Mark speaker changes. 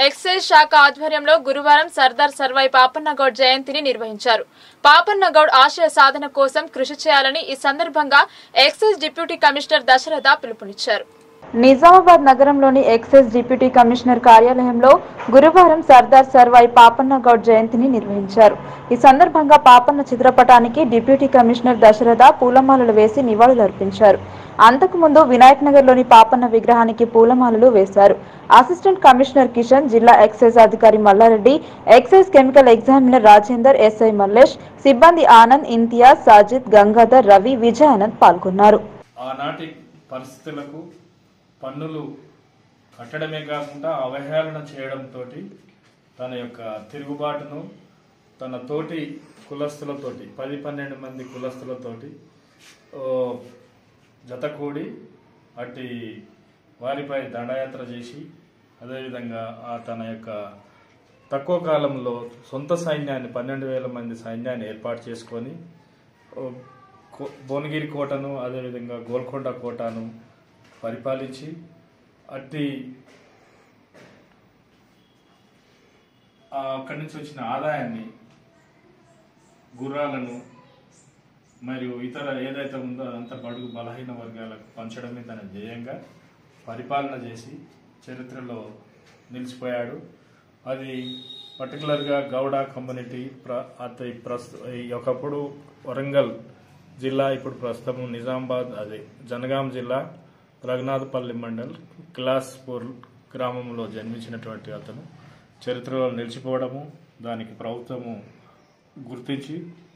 Speaker 1: excise శాఖ ఆధ్వర్యంలో గురువారం సర్దార్ సర్వాయి పాపన్నగౌడ్ జయంతిని నిర్వహించారు పాపన్నగౌడ్ ఆశయ సాధన కోసం కృషి చేయాలని ఈ సందర్భంగా ఎక్సైజ్ డిప్యూటీ కమిషనర్ దశరథ పిలుపునిచ్చారు నిజామాబాద్ నగరంలోని ఎక్సైజ్ డిప్యూటీ కమిషనర్ కార్యాలయంలో గురువారం సర్దార్ సర్వాయి పాపన్నగౌడ్ జయంతిని నిర్వహించారు ఈ సందర్భంగా పాపన్న చిత్రపటానికి డిప్యూటీ కమిషనర్ దశరథ పూలమాలలు వేసి నివాళులర్పించారు అంతకుముందు వినాయక్ నగర్ లోని పాపన్న విగ్రహానికి పూలమాలలు వేశారు అసిస్టెంట్ కమిషనర్ కిషన్ జిల్లా ఎక్సైజ్ అధికారి Mallareddy excise chemical examiner Rajender SI Mallesh సిబ్బంది ఆనంద్ ఇంతియాజ్ సాజిద్ గంగాధర్ రవి విజయానంద్ పాల్గొన్నారు
Speaker 2: ఆనాటి పరిస్థితులకు పన్నులు కట్టడమే కాకుండా అవహేళన చేయడంతో తన యొక్క తిరుగుబాటును తన తోటి కులస్తులతోటి పది పన్నెండు మంది కులస్తులతోటి ఓ, జతకూడి అట్టి వారిపై దండయాత్ర చేసి అదేవిధంగా ఆ తన యొక్క తక్కువ కాలంలో సొంత సైన్యాన్ని పన్నెండు వేల మంది సైన్యాన్ని ఏర్పాటు చేసుకొని ఓ, కో- భువనగిరి కోటను అదేవిధంగా గోల్కొండ కోటను పరిపాలించి అట్టి ఆ అక్కడి నుంచి వచ్చిన ఆదాయాన్ని గుర్రాలను మరియు ఇతర ఏదైతే ఉందో అదంతా బడుగు బలహీన వర్గాలకు పంచడమే తన ధ్యేయంగా పరిపాలన చేసి చరిత్రలో నిలిచిపోయాడు అది పర్టికులర్గా గౌడ కమ్యూనిటీ ప్ర అతి ప్రస్తు ఈ ఒకప్పుడు వరంగల్ జిల్లా ఇప్పుడు ప్రస్తుతం నిజామాబాద్ అదే జనగాం జిల్లా రఘునాథపల్లి మండల్ క్లాస్పూర్ గ్రామంలో జన్మించినటువంటి అతను చరిత్రలో నిలిచిపోవడము దానికి ప్రభుత్వము గుర్తించి